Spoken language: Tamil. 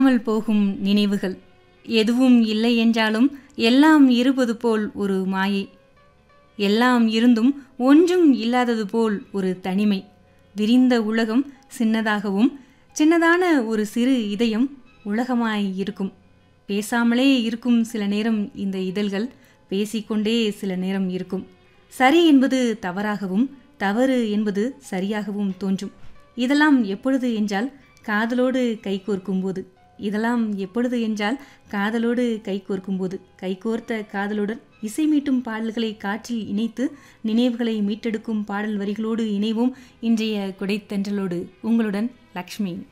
காணாமல் போகும் நினைவுகள் எதுவும் இல்லை என்றாலும் எல்லாம் இருப்பது போல் ஒரு மாயை எல்லாம் இருந்தும் ஒன்றும் இல்லாதது போல் ஒரு தனிமை விரிந்த உலகம் சின்னதாகவும் சின்னதான ஒரு சிறு இதயம் உலகமாய் இருக்கும் பேசாமலே இருக்கும் சில நேரம் இந்த இதழ்கள் பேசிக்கொண்டே சில நேரம் இருக்கும் சரி என்பது தவறாகவும் தவறு என்பது சரியாகவும் தோன்றும் இதெல்லாம் எப்பொழுது என்றால் காதலோடு கைகோர்க்கும் போது இதெல்லாம் எப்பொழுது என்றால் காதலோடு கைகோர்க்கும்போது கைகோர்த்த காதலுடன் இசை மீட்டும் பாடல்களை காற்றில் இணைத்து நினைவுகளை மீட்டெடுக்கும் பாடல் வரிகளோடு இணைவோம் இன்றைய குடைத்தென்றலோடு உங்களுடன் லக்ஷ்மி